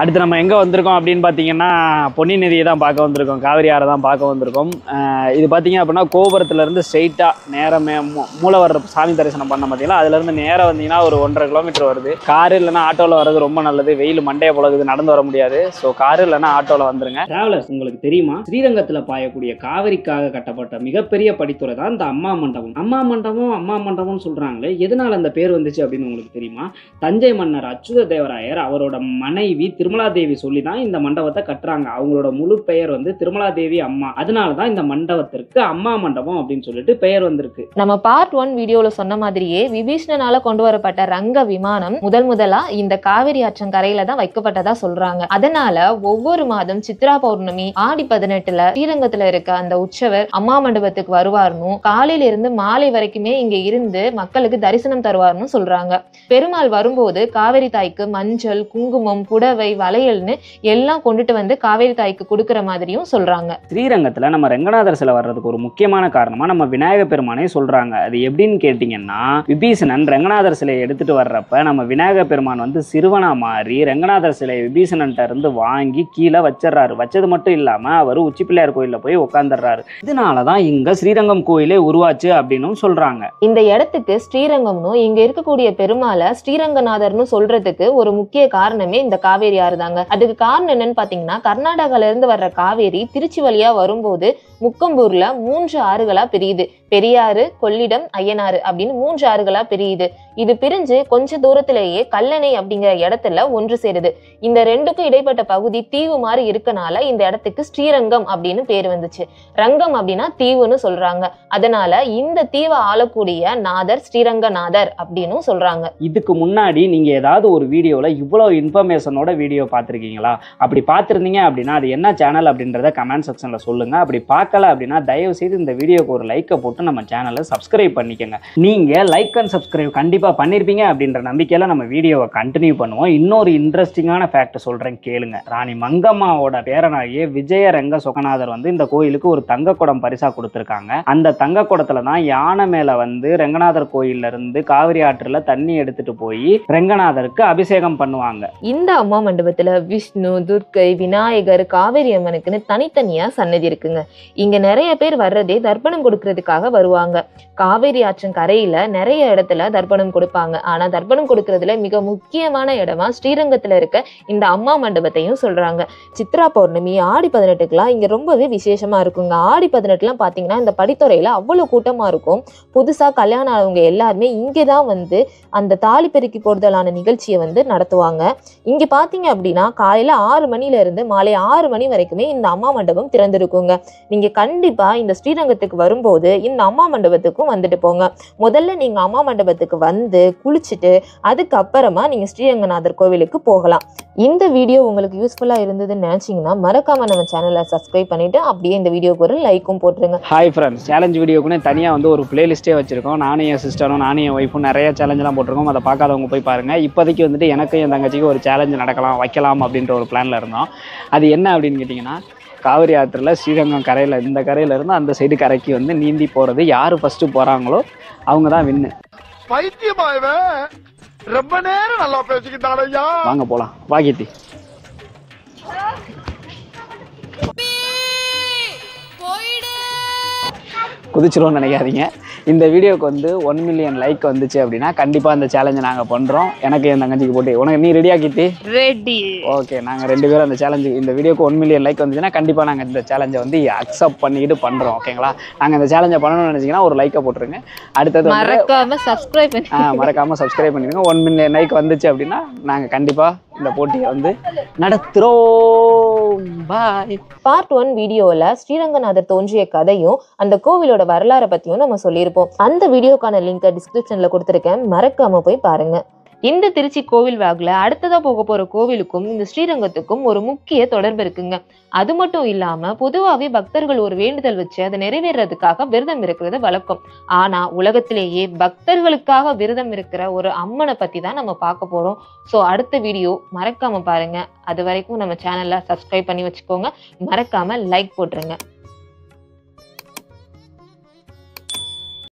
அடுத்து நம்ம எங்கே வந்திருக்கோம் அப்படின்னு பார்த்தீங்கன்னா பொன்னி நதியை தான் பார்க்க வந்திருக்கோம் காவிரி ஆறை தான் பார்க்க வந்திருக்கோம் அஹ் இது பார்த்தீங்க அப்படின்னா கோபுரத்துலேருந்து ஸ்ட்ரெயிட்டாக நேரமே மூலவர் சாமி தரிசனம் பண்ண பார்த்தீங்களா அதுலேருந்து நேராக வந்தீங்கன்னா ஒரு ஒன்றரை கிலோமீட்டர் வருது காரு இல்லைன்னா ஆட்டோவில் வர்றது ரொம்ப நல்லது வெயில் மண்டையை பழகுது நடந்து வர முடியாது ஸோ காரு இல்லைன்னா ஆட்டோவில் வந்துருங்க டிராவலர்ஸ் உங்களுக்கு தெரியுமா ஸ்ரீரங்கத்துல பாயக்கூடிய காவிரிக்காக கட்டப்பட்ட மிகப்பெரிய படித்துறை தான் இந்த அம்மா மண்டபம் அம்மா மண்டபம் அம்மா மண்டபம்னு சொல்றாங்களே எதனால அந்த பேர் வந்துச்சு அப்படின்னு உங்களுக்கு தெரியுமா தஞ்சை மன்னர் அச்சுத தேவராயர் அவரோட மனைவி திருமலா தேவி சொல்லி தான் இந்த மண்டபத்தை கட்டுறாங்க அவங்களோட முழு பெயர் வந்து திருமலா தேவி அம்மா அதனால தான் இந்த மண்டபத்திற்கு அம்மா மண்டபம் அப்படின்னு சொல்லிட்டு பெயர் வந்திருக்கு நம்ம பார்ட் ஒன் வீடியோல சொன்ன மாதிரியே விபீஷ்ணனால கொண்டு வரப்பட்ட ரங்க விமானம் முதல் முதலா இந்த காவிரி ஆற்றங்கரையில தான் வைக்கப்பட்டதா சொல்றாங்க அதனால ஒவ்வொரு மாதம் சித்ரா பௌர்ணமி ஆடி பதினெட்டுல ஸ்ரீரங்கத்துல இருக்க அந்த உற்சவர் அம்மா மண்டபத்துக்கு வருவார்னும் காலையில இருந்து மாலை வரைக்குமே இங்க இருந்து மக்களுக்கு தரிசனம் தருவார்னு சொல்றாங்க பெருமாள் வரும்போது காவிரி தாய்க்கு மஞ்சள் குங்குமம் புடவை வளையல்னு எல்லாம் கொண்டுட்டு வந்து காவேரி தாய்க்கு கொடுக்கிற மாதிரியும் சொல்றாங்க ஸ்ரீரங்கத்தில் நம்ம ரெங்கநாதர் சிலை வர்றதுக்கு ஒரு முக்கியமான காரணமாக நம்ம விநாயக பெருமானே சொல்கிறாங்க அது எப்படின்னு கேட்டிங்கன்னா விபீஷணன் ரெங்கநாதர் சிலையை எடுத்துகிட்டு வர்றப்ப நம்ம விநாயக பெருமான் வந்து சிறுவனா மாறி ரெங்கநாதர் சிலையை விபீஷணன்ட்ட இருந்து வாங்கி கீழே வச்சிடுறாரு வச்சது மட்டும் இல்லாமல் அவர் உச்சி பிள்ளையார் கோயிலில் போய் உட்காந்துடுறாரு இதனால தான் இங்கே ஸ்ரீரங்கம் கோயிலே உருவாச்சு அப்படின்னும் சொல்கிறாங்க இந்த இடத்துக்கு ஸ்ரீரங்கம்னு இங்க இருக்கக்கூடிய பெருமாளை ஸ்ரீரங்கநாதர்னு சொல்றதுக்கு ஒரு முக்கிய காரணமே இந்த காவேரி ஆறு தாங்க அதுக்கு காரணம் என்னன்னு பாத்தீங்கன்னா கர்நாடகால இருந்து வர்ற காவேரி திருச்சி வழியா வரும்போது முக்கம்பூர்ல மூன்று ஆறுகளா பிரியுது பெரியாறு கொள்ளிடம் ஐயனாறு அப்படின்னு மூன்று ஆறுகளா பிரியுது இது பிரிஞ்சு கொஞ்ச தூரத்திலேயே கல்லணை அப்படிங்கிற இடத்துல ஒன்று சேருது இந்த ரெண்டுக்கும் இடைப்பட்ட பகுதி தீவு மாதிரி இருக்கனால இந்த இடத்துக்கு ஸ்ரீரங்கம் அப்படின்னு பேர் வந்துச்சு ரங்கம் அப்படின்னா தீவுன்னு சொல்றாங்க அதனால இந்த தீவை ஆளக்கூடிய நாதர் ஸ்ரீரங்கநாதர் அப்படின்னு சொல்றாங்க இதுக்கு முன்னாடி நீங்கள் ஏதாவது ஒரு வீடியோவில் இவ்வளோ இன்ஃபர்மேஷனோட வீடியோ பார்த்துருக்கீங்களா அப்படி பார்த்துருந்தீங்க அப்படின்னா அது என்ன சேனல் அப்படின்றத கமெண்ட் செக்ஷனில் சொல்லுங்கள் அப்படி பார்க்கல அப்படின்னா தயவு செய்து இந்த வீடியோக்கு ஒரு லைக்கை போட்டு நம்ம சேனலை சப்ஸ்கிரைப் பண்ணிக்கோங்க நீங்கள் லைக் அண்ட் சப்ஸ்கிரைப் கண்டிப்பாக பண்ணியிருப்பீங்க அப்படின்ற நம்பிக்கையில் நம்ம வீடியோவை கண்டினியூ பண்ணுவோம் இன்னொரு இன்ட்ரெஸ்டிங்கான ஃபேக்ட் சொல்கிறேன் கேளுங்க ராணி மங்கம்மாவோட பேரனாகிய விஜய ரங்க சொகநாதர் வந்து இந்த கோயிலுக்கு ஒரு தங்க குடம் பரிசாக கொடுத்துருக்காங்க அந்த தங்க குடத்துல தான் யானை மேலே வந்து ரெங்கநாதர் கோயில்ல இருந்து காவிரி ஆற்றில் தண்ணி எடுத்துட்டு போய் ரெங்கநாதருக்கு அபிஷேகம் பண்ணுவாங்க இந்த அம்மா மண்டபத்துல விஷ்ணு துர்க்கை விநாயகர் காவேரி அம்மனுக்குன்னு தனித்தனியா சன்னதி இருக்குங்க இங்க நிறைய பேர் வர்றதே தர்ப்பணம் கொடுக்கறதுக்காக வருவாங்க காவேரி ஆற்றின் கரையில நிறைய இடத்துல தர்ப்பணம் கொடுப்பாங்க ஆனா தர்ப்பணம் கொடுக்கறதுல மிக முக்கியமான இடமா ஸ்ரீரங்கத்துல இருக்க இந்த அம்மா மண்டபத்தையும் சொல்றாங்க சித்ரா பௌர்ணமி ஆடி பதினெட்டுக்கெல்லாம் இங்க ரொம்பவே விசேஷமா இருக்குங்க ஆடி பதினெட்டுலாம் பாத்தீங்கன்னா இந்த படித்துறையில அவ்வளவு கூட்டமா இருக்கும் புதுசா கல்யாணம் ஆனவங்க எல்லாருமே இங்கே தான் வந்து அந்த தாலி பெருக்கி போடுதலான நிகழ்ச்சியை வந்து நடத்துவாங்க இங்க பாத்தீங்க அப்படின்னா காலையில ஆறு மணில இருந்து மாலை ஆறு மணி வரைக்குமே இந்த அம்மா மண்டபம் திறந்திருக்குங்க நீங்க கண்டிப்பா இந்த ஸ்ரீரங்கத்துக்கு வரும்போது இந்த அம்மா மண்டபத்துக்கும் வந்துட்டு போங்க முதல்ல நீங்க அம்மா மண்டபத்துக்கு வந்து குளிச்சுட்டு அதுக்கப்புறமா நீங்க ஸ்ரீரங்கநாதர் கோவிலுக்கு போகலாம் இந்த வீடியோ உங்களுக்கு யூஸ்ஃபுல்லா இருந்ததுன்னு நினைச்சீங்கன்னா மறக்காம நம்ம சேனலை சப்ஸ்கிரைப் பண்ணிட்டு அப்படியே இந்த வீடியோக்கு ஒரு லைக்கும் போட்டுருங்க ஹாய் ஃப்ரெண்ட்ஸ் சேலஞ்ச் வீடியோக்குன்னு தனியாக வந்து ஒரு பிளேலிஸ்ட்டே வச்சிருக்கோம் நானும் என் சிஸ்டரும் நானும் என் ஒய்ஃபும் நிறைய சேலஞ்செலாம் போட்டிருக்கோம் அதை பார்க்காதவங்க போய் பாருங்கள் இப்போதைக்கு வந்துட்டு எனக்கு என் தங்கச்சிக்கு ஒரு சேலஞ்சு நடக்கலாம் வைக்கலாம் அப்படின்ற ஒரு பிளானில் இருந்தோம் அது என்ன அப்படின்னு கேட்டிங்கன்னா காவிரி ஆற்றில் ஸ்ரீரங்கம் கரையில் இந்த கரையில இருந்து அந்த சைடு கரைக்கு வந்து நீந்தி போகிறது யார் ஃபஸ்ட்டு போகிறாங்களோ அவங்க தான் வின்னு பைத்தியமா இவன் ரொம்ப நேரம் நல்லா பேசிக்கிட்டான் ஐயா வாங்க போகலாம் வாகித்தி குதிச்சிருவோம்னு நினைக்காதீங்க இந்த வீடியோக்கு வந்து ஒன் மில்லியன் லைக் வந்துச்சு அப்படின்னா கண்டிப்பாக இந்த சேலஞ்சை நாங்கள் பண்ணுறோம் எனக்கு என் தங்கச்சிக்கு போட்டு உனக்கு நீ ரெடியா கீர்த்தி ரெடி ஓகே நாங்கள் ரெண்டு பேரும் அந்த சேலஞ்சு இந்த வீடியோக்கு ஒன் மில்லியன் லைக் வந்துச்சுன்னா கண்டிப்பாக நாங்கள் இந்த சேலஞ்சை வந்து அக்செப்ட் பண்ணிக்கிட்டு பண்ணுறோம் ஓகேங்களா நாங்கள் இந்த சேலஞ்சை பண்ணணும்னு நினச்சிங்கன்னா ஒரு லைக்கை போட்டுருங்க அடுத்தது வந்து மறக்காம சப்ஸ்கிரைப் பண்ணி ஆ மறக்காமல் சப்ஸ்கிரைப் பண்ணிடுங்க ஒன் மில்லியன் லைக் வந்துச்சு அப்படின்னா நாங்கள் கண்டிப்பாக இந்த போட்டியை வந்து நடத்துகிறோம் பாய் பார்ட் ஒன் வீடியோவில் ஸ்ரீரங்கநாதர் தோன்றிய கதையும் அந்த கோவிலோட வரலாறை பற்றியும் நம்ம சொல்லியிருப்போம் அந்த வீடியோக்கான லிங்கை டிஸ்கிரிப்ஷனில் கொடுத்துருக்கேன் மறக்காம போய் பாருங்க இந்த திருச்சி கோவில் வாகுல அடுத்ததா போக போற கோவிலுக்கும் இந்த ஸ்ரீரங்கத்துக்கும் ஒரு முக்கிய தொடர்பு இருக்குங்க அது மட்டும் இல்லாம பொதுவாகவே பக்தர்கள் ஒரு வேண்டுதல் வச்சு அதை நிறைவேறதுக்காக விரதம் இருக்கிறது வழக்கம் ஆனா உலகத்திலேயே பக்தர்களுக்காக விரதம் இருக்கிற ஒரு அம்மனை பத்தி தான் நம்ம பார்க்க போறோம் ஸோ அடுத்த வீடியோ மறக்காம பாருங்க அது வரைக்கும் நம்ம சேனல்ல சப்ஸ்கிரைப் பண்ணி வச்சுக்கோங்க மறக்காம லைக் போட்டுருங்க